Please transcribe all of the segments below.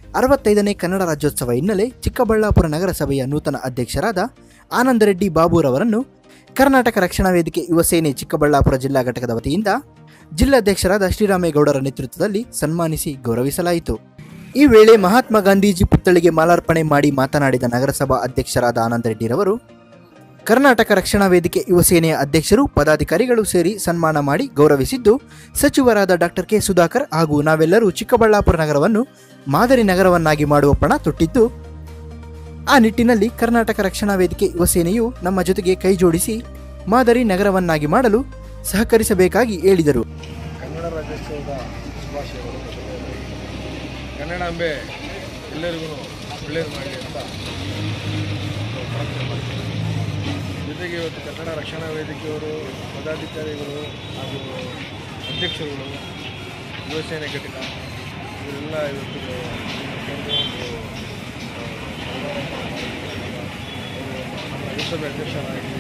ಅರವತ್ತೈದನೇ ಕನ್ನಡ ರಾಜ್ಯೋತ್ಸವ ಹಿನ್ನೆಲೆ ಚಿಕ್ಕಬಳ್ಳಾಪುರ ನಗರಸಭೆಯ ನೂತನ ಅಧ್ಯಕ್ಷರಾದ ಆನಂದರೆಡ್ಡಿ ಬಾಬುರವರನ್ನು ಕರ್ನಾಟಕ ರಕ್ಷಣಾ ವೇದಿಕೆ ಯುವ ಸೇನೆ ಚಿಕ್ಕಬಳ್ಳಾಪುರ ಜಿಲ್ಲಾ ಘಟಕದ ವತಿಯಿಂದ ಜಿಲ್ಲಾಧ್ಯಕ್ಷರಾದ ಶ್ರೀರಾಮೇಗೌಡರ ನೇತೃತ್ವದಲ್ಲಿ ಸನ್ಮಾನಿಸಿ ಗೌರವಿಸಲಾಯಿತು ಈ ವೇಳೆ ಮಹಾತ್ಮ ಗಾಂಧೀಜಿ ಪುತ್ಥಳಿಗೆ ಮಾಲಾರ್ಪಣೆ ಮಾಡಿ ಮಾತನಾಡಿದ ನಗರಸಭಾ ಅಧ್ಯಕ್ಷರಾದ ಆನಂದರೆಡ್ಡಿರವರು ಕರ್ನಾಟಕ ರಕ್ಷಣಾ ವೇದಿಕೆ ಯುವ ಸೇನೆಯ ಅಧ್ಯಕ್ಷರು ಪದಾಧಿಕಾರಿಗಳು ಸೇರಿ ಸನ್ಮಾನ ಮಾಡಿ ಗೌರವಿಸಿದ್ದು ಸಚಿವರಾದ ಡಾಕ್ಟರ್ ಕೆ ಸುಧಾಕರ್ ಹಾಗೂ ನಾವೆಲ್ಲರೂ ಚಿಕ್ಕಬಳ್ಳಾಪುರ ನಗರವನ್ನು ಮಾದರಿ ನಗರವನ್ನಾಗಿ ಮಾಡುವ ಪಣ ತೊಟ್ಟಿದ್ದು ಆ ನಿಟ್ಟಿನಲ್ಲಿ ಕರ್ನಾಟಕ ರಕ್ಷಣಾ ವೇದಿಕೆ ಯುವ ಸೇನೆಯು ನಮ್ಮ ಜೊತೆಗೆ ಕೈ ಜೋಡಿಸಿ ಮಾದರಿ ನಗರವನ್ನಾಗಿ ಮಾಡಲು ಸಹಕರಿಸಬೇಕಾಗಿ ಹೇಳಿದರು ಕನ್ನಡ ರಾಜ್ಯೋತ್ಸವದ ಶುಭಾಶಯಗಳು ಕನ್ನಡಾಂಬೆ ಎಲ್ಲರಿಗೂ ಒಳ್ಳೆಯದು ಮಾಡಲಿ ಅಂತ ನಾವು ಪ್ರಾರ್ಥನೆ ಮಾಡ್ತೀವಿ ಜೊತೆಗೆ ಇವತ್ತು ಕನ್ನಡ ರಕ್ಷಣಾ ವೇದಿಕೆಯವರು ಪದಾಧಿಕಾರಿಗಳು ಹಾಗೂ ಅಧ್ಯಕ್ಷರುಗಳು ಯುವಸೇನೆ ಘಟಕ ಇವರೆಲ್ಲ ಇವತ್ತು ಕೇಂದ್ರ ಒಂದು ಆ, ಅವರು ನಮ್ಮ ಲೋಕಸಭೆ ಅಧ್ಯಕ್ಷರಾಗಿ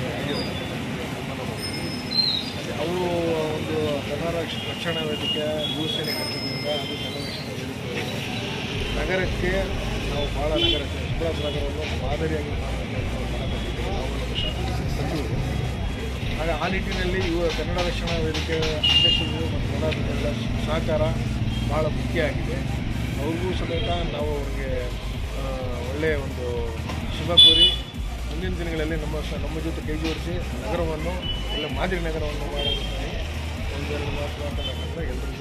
ಅದೇ ಅವರು ಒಂದು ಕನ್ನಡ ರಕ್ಷ- ರಕ್ಷಣಾ ವೇದಿಕೆ ಯುವಸೇನೆ ಘಟಕದಿಂದ ಅದು ಕನ್ನಡ ರಕ್ಷಣಾ ವೇದಿಕೆ ನಗರಕ್ಕೆ ನಾವು ಭಾಳ ನಗರ ಚಿಕ್ಕಬಳ್ಳಾಪುರ ನಗರವನ್ನು ಮಾದರಿಯಾಗಿ ಮಾಡಬೇಕಂತ ಮಾಡಬೇಕಿದೆ ನಾವು ನಮ್ಮ ಶಾಸಕ ಸಚಿವರು ಹಾಗೆ ಆ ನಿಟ್ಟಿನಲ್ಲಿ ಇವ ಕನ್ನಡ ರಕ್ಷಣಾ ವೇದಿಕೆ ಅಧ್ಯಕ್ಷರು ಮತ್ತು ಪದಾಧಿಕಾರಿಗಳ ಸಹಕಾರ ಭಾಳ ಮುಖ್ಯ ಆಗಿದೆ ಅವ್ರಿಗೂ ಸಮೇತ ನಾವು ಅವ್ರಿಗೆ ಆ, ಒಳ್ಳೆಯ ಒಂದು ಶುಭ ಕೋರಿ ಮುಂದಿನ ದಿನಗಳಲ್ಲಿ ನಮ್ಮ ಸ ನಮ್ಮ ಜೊತೆ ಕೈ ಜೋಡಿಸಿ ನಗರವನ್ನು ಒಳ್ಳೆ ಮಾದರಿ ನಗರವನ್ನು ಮಾಡೋದಕ್ಕಾಗಿ ಒಂದೆರಡು ಮಾತು ಮಾತನಾಡೋಣ ಎಲ್ಲರಿಗೂ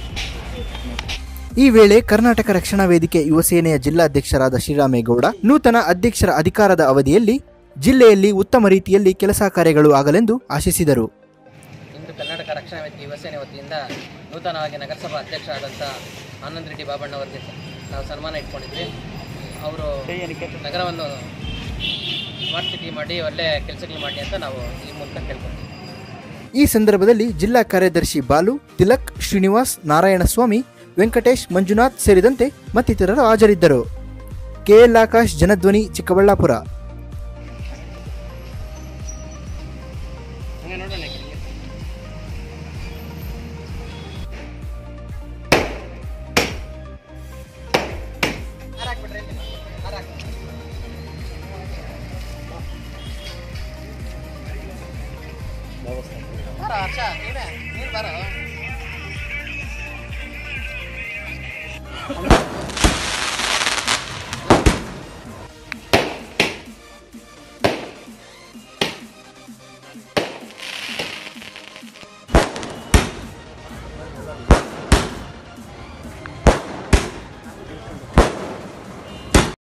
ಈ ವೇಳೆ ಕರ್ನಾಟಕ ರಕ್ಷಣಾ ವೇದಿಕೆ ಯುವ ಸೇನೆಯ ಜಿಲ್ಲಾಧ್ಯಕ್ಷರಾದ ಶ್ರೀರಾಮೇಗೌಡ ನೂತನ ಅಧ್ಯಕ್ಷರ ಅಧಿಕಾರದ ಅವಧಿಯಲ್ಲಿ ಜಿಲ್ಲೆಯಲ್ಲಿ ಉತ್ತಮ ರೀತಿಯಲ್ಲಿ ಕೆಲಸ ಕಾರ್ಯಗಳು ಆಗಲೆಂದು ಆಶಿಸಿದರು ಇಂದು ಕರ್ನಾಟಕ ರಕ್ಷಣಾ ವೇದಿಕೆ ಯುವ ಸೇನೆ ವತಿಯಿಂದ ನೂತನವಾಗಿ ನಗರಸಭಾ ಅಧ್ಯಕ್ಷರಾದಂಥ ಆನಂದ್ ರೆಡ್ಡಿ ಬಾಬಣ್ಣವರಿಗೆ ನಾವು ಸನ್ಮಾನ ಇಟ್ಕೊಂಡಿದ್ವಿ ಅವರು ನಗರವನ್ನು ಸ್ಮಾರ್ಟ್ ಸಿಟಿ ಮಾಡಿ ಒಳ್ಳೆ ಕೆಲಸಗಳು ಮಾಡಿ ಅಂತ ನಾವು ಈ ಮೂಲಕ ಕೇಳ್ಕೊತೀವಿ ಈ ಸಂದರ್ಭದಲ್ಲಿ ಜಿಲ್ಲಾ ಕಾರ್ಯದರ್ಶಿ ಬಾಲು ತಿಲಕ್ ಶ್ರೀನಿವಾಸ್ ನಾರಾಯಣಸ್ವಾಮಿ ವೆಂಕಟೇಶ್ ಮಂಜುನಾಥ್ ಸೇರಿದಂತೆ ಮತ್ತಿತರರು ಹಾಜರಿದ್ದರು ಕೆಎಲ್ ಆಕಾಶ್ ಜನಧ್ವನಿ ಚಿಕ್ಕಬಳ್ಳಾಪುರ ಹಂಗೆ ನೋಡೋಣ ಹರ್ಷ ನೀವೇ ನೀನು ಬಾರೋ